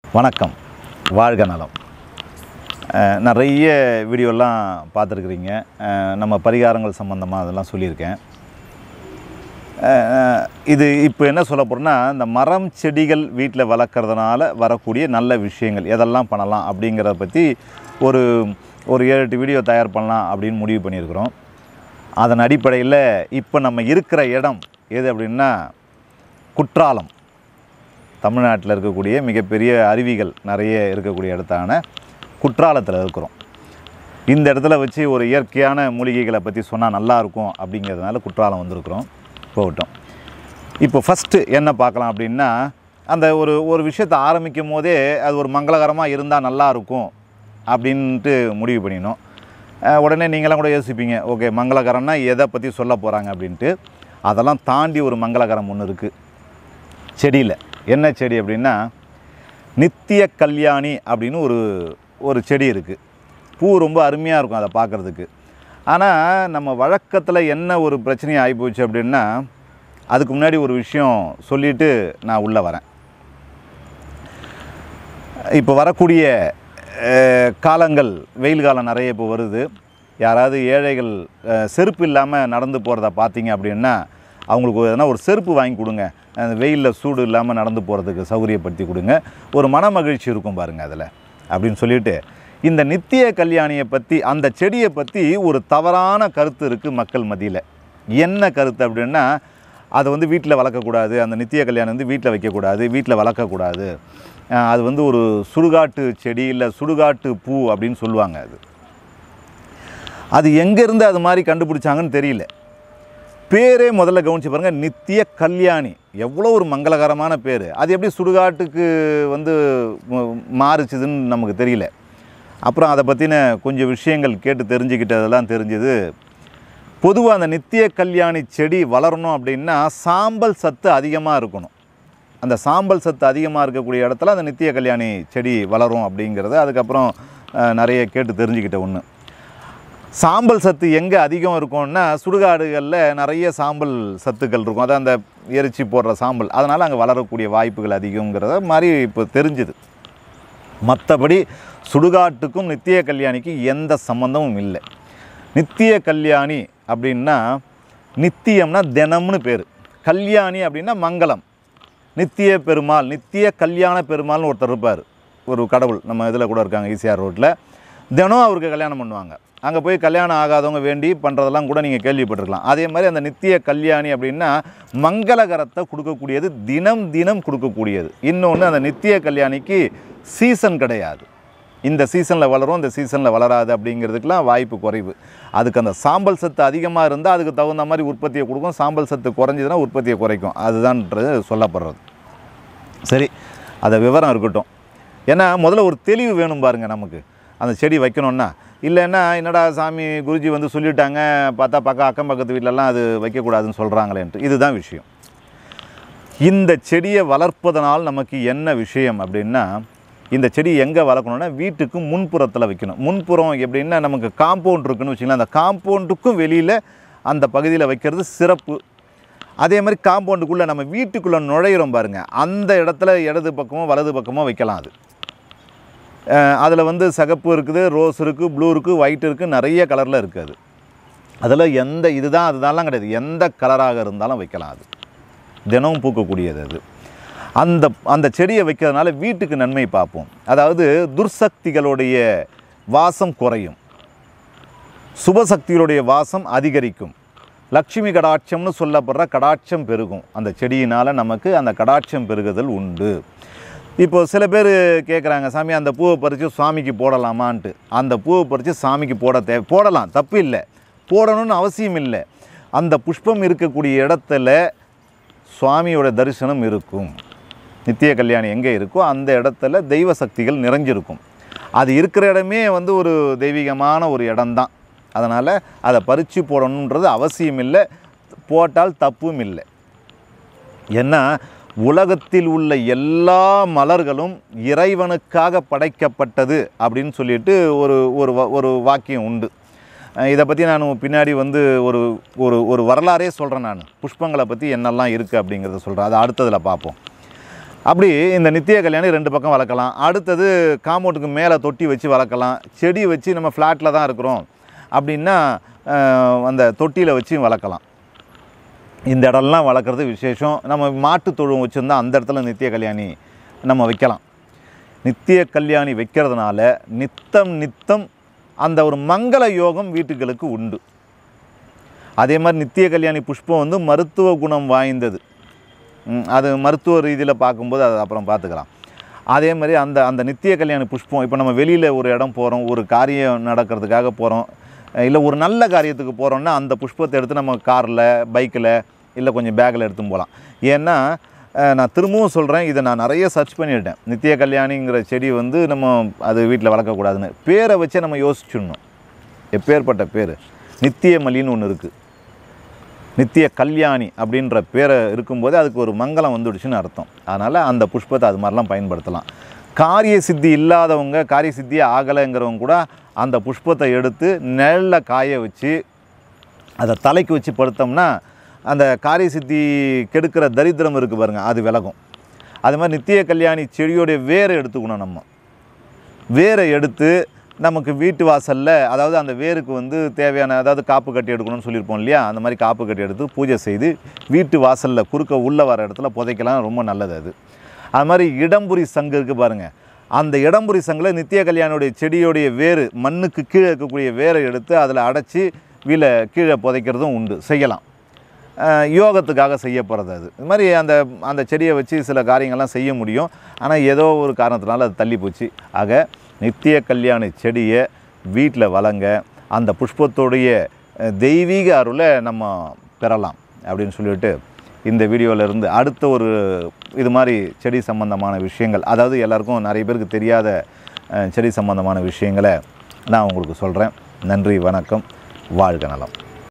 வணக்கம் வாழ்க நலம் அஹ், நிறைய வீடியோலாம் பார்த்துருக்குறீங்க அஹ், நம்ம பரிகாரங்கள் சம்மந்தமாக அதெல்லாம் சொல்லியிருக்கேன் அஹ், இது இப்போ என்ன சொல்ல போகிறோன்னா இந்த மரம் செடிகள் வீட்டில் வளர்க்குறதுனால வரக்கூடிய நல்ல விஷயங்கள் எதெல்லாம் பண்ணலாம் அப்படிங்கிறத பற்றி ஒரு ஒரு ஏழு எட்டு வீடியோ தயார் பண்ணலாம் அப்படின்னு முடிவு பண்ணியிருக்கிறோம் அதன் அடிப்படையில் இப்போ நம்ம இருக்கிற இடம் எது அப்படின்னா குற்றாலம் தமிழ்நாட்டில் இருக்கக்கூடிய மிகப்பெரிய அருவிகள் நிறைய இருக்கக்கூடிய இடத்தான குற்றாலத்தில் இருக்கிறோம் இந்த இடத்துல வச்சு ஒரு இயற்கையான மூலிகைகளை பற்றி சொன்னால் நல்லாயிருக்கும் அப்படிங்கிறதுனால குற்றாலம் வந்திருக்கிறோம் போகட்டும் இப்போ ஃபஸ்ட்டு என்ன பார்க்கலாம் அப்படின்னா அந்த ஒரு ஒரு விஷயத்தை ஆரம்பிக்கும் போதே அது ஒரு மங்களகரமாக இருந்தால் நல்லாயிருக்கும் அப்படின்ட்டு முடிவு பண்ணினோம் அஹ் உடனே நீங்களாம் கூட யோசிப்பீங்க ஓகே மங்களகரம்னா எதை பற்றி சொல்ல போகிறாங்க அப்படின்ட்டு அதெல்லாம் தாண்டி ஒரு மங்களகரம் ஒன்று இருக்குது செடியில் என்ன செடி அப்படின்னா நித்திய கல்யாணி அப்படின்னு ஒரு ஒரு செடி இருக்குது பூ ரொம்ப அருமையாக இருக்கும் அதை பார்க்குறதுக்கு ஆனால் நம்ம வழக்கத்தில் என்ன ஒரு பிரச்சனை ஆகிப்போச்சு அப்படின்னா அதுக்கு முன்னாடி ஒரு விஷயம் சொல்லிவிட்டு நான் உள்ளே வரேன் இப்போ வரக்கூடிய அஹ், காலங்கள் வெயில் காலம் நிறைய இப்போ வருது யாராவது ஏழைகள் அஹ், செருப்பு இல்லாமல் நடந்து போகிறத பார்த்தீங்க அப்படின்னா அவங்களுக்கு எதனா ஒரு செருப்பு வாங்கி கொடுங்க அந்த வெயிலில் சூடு இல்லாமல் நடந்து போகிறதுக்கு சௌகரியப்படுத்தி கொடுங்க ஒரு மன மகிழ்ச்சி இருக்கும் பாருங்கள் அதில் அப்படின்னு சொல்லிட்டு இந்த நித்திய கல்யாணியை பற்றி அந்த செடியை பற்றி ஒரு தவறான கருத்து இருக்குது மக்கள் மத்தியில் என்ன கருத்து அப்படின்னா அதை வந்து வீட்டில் வளர்க்கக்கூடாது அந்த நித்திய கல்யாணம் வந்து வீட்டில் வைக்கக்கூடாது வீட்டில் வளர்க்கக்கூடாது அஹ் அது வந்து ஒரு சுடுகாட்டு செடி இல்லை சுடுகாட்டு பூ அப்படின்னு சொல்லுவாங்க அது அது எங்கேருந்து அது மாதிரி கண்டுபிடிச்சாங்கன்னு தெரியல பேரே முதல்ல கவனிச்சு பாருங்கள் நித்திய கல்யாணி எவ்வளோ ஒரு மங்களகரமான பேர் அது எப்படி சுடுகாட்டுக்கு வந்து ம- மாறுச்சுதுன்னு நமக்கு தெரியல அப்புறம் அதை பற்றின கொஞ்சம் விஷயங்கள் கேட்டு தெரிஞ்சுக்கிட்டதெல்லாம் தெரிஞ்சது பொதுவாக அந்த நித்திய கல்யாணி செடி வளரணும் அப்படின்னா சாம்பல் சத்து அதிகமாக இருக்கணும் அந்த சாம்பல் சத்து அதிகமாக இருக்கக்கூடிய இடத்துல அந்த நித்திய கல்யாணி செடி வளரும் அப்படிங்கிறத அதுக்கப்புறம் அஹ், நிறைய கேட்டு தெரிஞ்சுக்கிட்ட ஒன்று சாம்பல் சத்து எங்கே அதிகம் இருக்கும்னா சுடுகாடுகளில் நிறைய சாம்பல் சத்துக்கள் இருக்கும் அதான் அந்த எரிச்சி போடுற சாம்பல் அதனால் அங்கே வளரக்கூடிய வாய்ப்புகள் அதிகங்கிறத மாதிரி இப்போ தெரிஞ்சுது மற்றபடி சுடுகாட்டுக்கும் நித்திய கல்யாணிக்கும் எந்த சம்மந்தமும் இல்லை நித்திய கல்யாணி அப்படின்னா நித்தியம்னா தினம்னு பேர் கல்யாணி அப்படின்னா மங்களம் நித்திய பெருமாள் நித்திய கல்யாண பெருமாள்னு ஒருத்தர் இருப்பார் ஒரு கடவுள் நம்ம இதில் கூட இருக்காங்க ஈசிஆர் ரோட்டில் தினம் அவருக்கு கல்யாணம் பண்ணுவாங்க அங்கே போய் கல்யாணம் ஆகாதவங்க வேண்டி பண்ணுறதெல்லாம் கூட நீங்கள் கேள்விப்பட்டிருக்கலாம் அதே மாதிரி அந்த நித்திய கல்யாணி அப்படின்னா மங்களகரத்தை கொடுக்கக்கூடியது தினம் தினம் கொடுக்கக்கூடியது இன்னொன்று அந்த நித்திய கல்யாணிக்கு சீசன் கிடையாது இந்த சீசனில் வளரும் இந்த சீசனில் வளராது அப்படிங்கிறதுக்கெலாம் வாய்ப்பு குறைவு அதுக்கு அந்த சாம்பல் சத்து அதிகமாக இருந்தால் அதுக்கு தகுந்த மாதிரி உற்பத்தியை கொடுக்கும் சாம்பல் சத்து குறைஞ்சதுன்னா உற்பத்தியை குறைக்கும் அதுதான்ன்றது சொல்லப்படுறது சரி அதை விவரம் இருக்கட்டும் ஏன்னா முதல்ல ஒரு தெளிவு வேணும் பாருங்கள் நமக்கு அந்த செடி வைக்கணும்னா இல்லைன்னா என்னடா சாமி குருஜி வந்து சொல்லிட்டாங்க பார்த்தா பக்கம் அக்கம் பக்கத்து வீட்டிலலாம் அது வைக்கக்கூடாதுன்னு சொல்கிறாங்களேன்ட்டு இதுதான் விஷயம் இந்த செடியை வளர்ப்பதனால் நமக்கு என்ன விஷயம் அப்படின்னா இந்த செடி எங்கே வளர்க்கணும்னா வீட்டுக்கு முன்புறத்தில் வைக்கணும் முன்புறம் எப்படின்னா நமக்கு காம்பவுண்ட் இருக்குன்னு வச்சுக்கலாம் அந்த காம்பவுண்டுக்கும் வெளியில் அந்த பகுதியில் வைக்கிறது சிறப்பு அதே மாதிரி காம்பவுண்டுக்குள்ளே நம்ம வீட்டுக்குள்ளே நுழையிறோம் பாருங்கள் அந்த இடத்துல இடது பக்கமோ வலது பக்கமோ வைக்கலாம் அது அதில் வந்து சிகப்பு இருக்குது ரோஸ் இருக்குது ப்ளூ இருக்குது ஒயிட் இருக்குது நிறைய கலரில் இருக்குது அது அதில் எந்த இதுதான் அதுதான்லாம் கிடையாது எந்த கலராக இருந்தாலும் வைக்கலாம் அது தினமும் பூக்கக்கூடியது அது அந்த அந்த செடியை வைக்கிறதுனால வீட்டுக்கு நன்மை பார்ப்போம் அதாவது துர்சக்திகளுடைய வாசம் குறையும் சுபசக்திகளுடைய வாசம் அதிகரிக்கும் லக்ஷ்மி கடாட்சம்னு சொல்லப்படுற கடாட்சம் பெருகும் அந்த செடியினால் நமக்கு அந்த கடாட்சம் பெருகுதல் உண்டு இப்போ சில பேர் கேட்குறாங்க சாமி அந்த பூவை பறித்து சுவாமிக்கு போடலாமான்ட்டு அந்த பூவை பறித்து சாமிக்கு போட தே போடலாம் தப்பு இல்லை போடணும்னு அவசியம் இல்லை அந்த புஷ்பம் இருக்கக்கூடிய இடத்துல சுவாமியோட தரிசனம் இருக்கும் நித்திய கல்யாணி எங்கே இருக்கோ அந்த இடத்துல தெய்வ சக்திகள் நிறைஞ்சிருக்கும் அது இருக்கிற இடமே வந்து ஒரு தெய்வீகமான ஒரு இடம்தான் அதனால் அதை பறித்து போடணுன்றது அவசியம் இல்லை போட்டால் தப்பும் இல்லை ஏன்னா உலகத்தில் உள்ள எல்லா மலர்களும் இறைவனுக்காக படைக்கப்பட்டது அப்படின்னு சொல்லிட்டு ஒரு ஒரு வ- ஒரு வாக்கியம் உண்டு அஹ் இதை பற்றி நான் பின்னாடி வந்து ஒரு ஒரு ஒரு வரலாறே சொல்கிறேன் நான் புஷ்பங்களை பற்றி என்னெல்லாம் இருக்குது அப்படிங்கிறத சொல்கிறேன் அதை அடுத்ததில் பார்ப்போம் அப்படி இந்த நித்திய கல்யாணி ரெண்டு பக்கம் வளர்க்கலாம் அடுத்தது காம்பவுண்டுக்கு மேலே தொட்டி வச்சு வளர்க்கலாம் செடி வச்சு நம்ம ஃப்ளாட்டில் தான் இருக்கிறோம் அப்படின்னா அஹ், அந்த தொட்டியில் வச்சு வளர்க்கலாம் இந்த இடம்லாம் வளர்க்குறது விசேஷம் நம்ம மாட்டு தொழுவம் வச்சுருந்தா அந்த இடத்துல நித்திய கல்யாணி நம்ம வைக்கலாம் நித்திய கல்யாணி வைக்கிறதுனால நித்தம் நித்தம் அந்த ஒரு மங்கள யோகம் வீட்டுகளுக்கு உண்டு அதே மாதிரி நித்திய கல்யாணி புஷ்பம் வந்து மருத்துவ குணம் வாய்ந்தது ம், அது மருத்துவ ரீதியில் பார்க்கும்போது அதை அப்புறம் பார்த்துக்கலாம் அதே மாதிரி அந்த அந்த நித்திய கல்யாணி புஷ்பம் இப்போ நம்ம வெளியில் ஒரு இடம் போகிறோம் ஒரு காரியம் நடக்கிறதுக்காக போகிறோம் இல்லை ஒரு நல்ல காரியத்துக்கு போகிறோம்னா அந்த புஷ்பத்தை எடுத்து நம்ம காரில் பைக்கில் இல்லை கொஞ்சம் பேக்கில் எடுத்துன்னு போகலாம் ஏன்னா அஹ், நான் திரும்பவும் சொல்கிறேன் இதை நான் நிறைய சர்ச் பண்ணிட்டேன் நித்திய கல்யாணிங்கிற செடி வந்து நம்ம அது வீட்டில் வளர்க்கக்கூடாதுன்னு பேரை வச்சே நம்ம யோசிச்சிடணும் எப்பேற்பட்ட பேர் நித்திய மல்லின்னு ஒன்று இருக்குது நித்திய கல்யாணி அப்படின்ற பேரை இருக்கும்போது அதுக்கு ஒரு மங்களம் வந்துடுச்சுன்னு அர்த்தம் அதனால் அந்த புஷ்பத்தை அது மாதிரிலாம் பயன்படுத்தலாம் காரிய சித்தி இல்லாதவங்க காரிய சித்தியே ஆகலைங்கிறவங்க கூட அந்த புஷ்பத்தை எடுத்து நெல்லில் காய வச்சு அதை தலைக்கு வச்சு படுத்தோம்னா அந்த காரிய சித்தி கெடுக்கிற தரித்திரம் இருக்குது பாருங்கள் அது விலகும் அது மாதிரி நித்திய கல்யாணி செடியோடைய வேரை எடுத்துக்கணும் நம்ம வேரை எடுத்து நமக்கு வீட்டு வாசலில் அதாவது அந்த வேருக்கு வந்து தேவையான அதாவது காப்பு கட்டி எடுக்கணும்னு சொல்லியிருப்போம் இல்லையா அந்த மாதிரி காப்பு கட்டி எடுத்து பூஜை செய்து வீட்டு வாசலில் குறுக்க உள்ளே வர இடத்துல புதைக்கலாம் ரொம்ப நல்லது அது அது மாதிரி இடம்புரி சங்கு இருக்குது பாருங்கள் அந்த இடம்புரி சங்கில் நித்திய கல்யாணுடைய செடியோடைய வேறு மண்ணுக்கு கீழே இருக்கக்கூடிய வேரை எடுத்து அதில் அடைச்சி வீல கீழே புதைக்கிறதும் உண்டு செய்யலாம் அஹ் யோகத்துக்காக செய்யப்படுறது அது இது மாதிரி அந்த அந்த செடியை வச்சு சில காரியங்கள்லாம் செய்ய முடியும் ஆனால் ஏதோ ஒரு காரணத்தினால அது தள்ளி போச்சு ஆக நித்திய கல்யாண செடியை வீட்டில் வளங்க அந்த புஷ்பத்தோடைய அஹ், தெய்வீக அருளை நம்ம பெறலாம் அப்படின்னு சொல்லிட்டு இந்த வீடியோவில் இருந்து அடுத்த ஒரு இது மாதிரி செடி சம்பந்தமான விஷயங்கள் அதாவது எல்லாருக்கும் நிறைய பேருக்கு தெரியாத அஹ், செடி சம்பந்தமான விஷயங்களை நான் உங்களுக்கு சொல்கிறேன் நன்றி வணக்கம் வாழ்க நலம்